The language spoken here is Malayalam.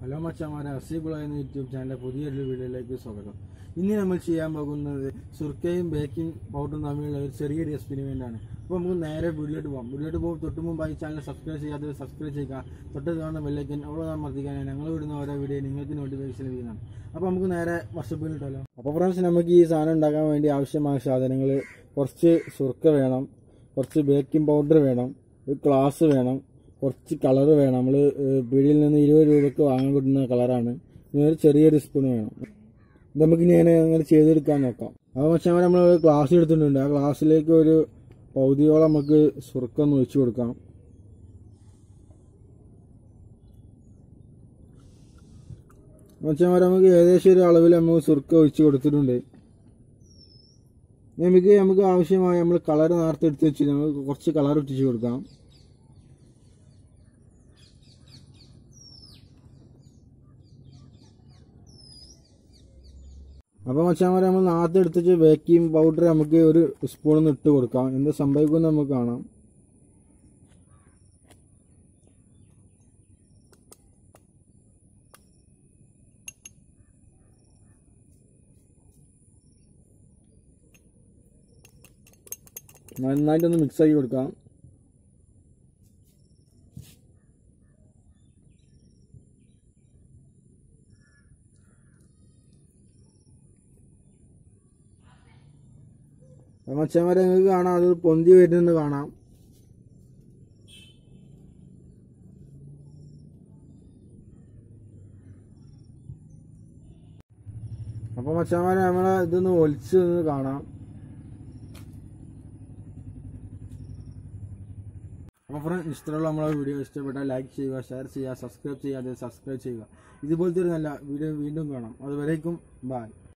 ഹലോ മച്ചാമാരെ അസീബിള എന്ന യൂട്യൂബ് ചാനലിലെ പുതിയൊരു വീഡിയോയിലേക്ക് സ്വാഗതം ഇന്ന് നമ്മൾ ചെയ്യാൻ പോകുന്നത് സുർക്കയും ബേക്കിംഗ് പൗഡറും തമ്മിലുള്ള ഒരു ചെറിയൊരു എക്സ്പെരിമെൻ്റ് ആണ് അപ്പോൾ നമുക്ക് നേരെ വീട്ടിലോട്ട് പോകാം വീട്ടിലോട്ട് പോകും തൊട്ട് മുമ്പായി ചാനൽ സബ്സ്ക്രൈബ് ചെയ്യാത്തവർ സബ്സ്ക്രൈബ് ചെയ്യുക തൊട്ട് കാണുന്ന ബെല്ലൈക്കൻ അവിടെ നാം മർദ്ദിക്കാൻ ഞങ്ങൾ വിടുന്ന ഓരോ വീഡിയോ നിങ്ങൾക്ക് നോട്ടിഫിക്കേഷൻ ലഭിക്കുന്നതാണ് അപ്പോൾ നമുക്ക് നേരെ വർഷപ്പിലിട്ടല്ലോ അപ്പോൾ ഫ്രണ്ട്സ് നമുക്ക് ഈ സാധനം ഉണ്ടാക്കാൻ വേണ്ടി ആവശ്യമായ സാധനങ്ങൾ കുറച്ച് സുർക്ക വേണം കുറച്ച് ബേക്കിംഗ് പൗഡർ വേണം ഒരു ഗ്ലാസ് വേണം കുറച്ച് കളർ വേണം നമ്മൾ പീടിയിൽ നിന്ന് ഇരുപത് രൂപയ്ക്ക് വാങ്ങാൻ കിട്ടുന്ന കളറാണ് ഇനി ഒരു ചെറിയൊരു സ്പൂൺ വേണം ഇത് നമുക്ക് ഇനി അങ്ങനെ അങ്ങനെ ചെയ്തെടുക്കാൻ നോക്കാം അപ്പോൾ പക്ഷേ നമ്മൾ ഗ്ലാസ് എടുത്തിട്ടുണ്ട് ആ ഗ്ലാസ്സിലേക്ക് ഒരു പൗതിയോളം നമുക്ക് സുർക്ക ഒന്ന് ഒഴിച്ചു കൊടുക്കാം മച്ചന്മാരെ നമുക്ക് ഏകദേശം ഒരു അളവിൽ നമുക്ക് സുർക്ക ഒഴിച്ച് കൊടുത്തിട്ടുണ്ട് ഇനി നമുക്ക് നമുക്ക് ആവശ്യമായ നമ്മൾ കളർ നേരത്തെ എടുത്ത് വെച്ച് നമുക്ക് കുറച്ച് കളർ ഇട്ടിച്ച് കൊടുക്കാം അപ്പോൾ മച്ചാമാരെ നമ്മൾ നേരത്തെ എടുത്തിട്ട് ബേക്കിംഗ് പൗഡർ നമുക്ക് ഒരു സ്പൂൺ ഇട്ട് കൊടുക്കാം എന്ത് സംഭവിക്കുമെന്ന് നമുക്ക് കാണാം നന്നായിട്ടൊന്ന് മിക്സ് ആക്കി കൊടുക്കാം മച്ചന്മാരെ നിങ്ങൾക്ക് കാണാം അത് പൊന്തി വരുന്നത് കാണാം അപ്പൊ മച്ചന്മാരെ നമ്മളെ ഇതൊന്ന് ഒലിച്ച് നിന്ന് കാണാം അപ്പോൾ ഫ്രണ്ട് ഇഷ്ടമുള്ള നമ്മളെ വീഡിയോ ഇഷ്ടപ്പെട്ടാൽ ലൈക്ക് ചെയ്യുക ഷെയർ ചെയ്യുക സബ്സ്ക്രൈബ് ചെയ്യാതെ സബ്സ്ക്രൈബ് ചെയ്യുക ഇതുപോലത്തെ ഒരു നല്ല വീഡിയോ വീണ്ടും കാണാം അതുവരേക്കും ബൈ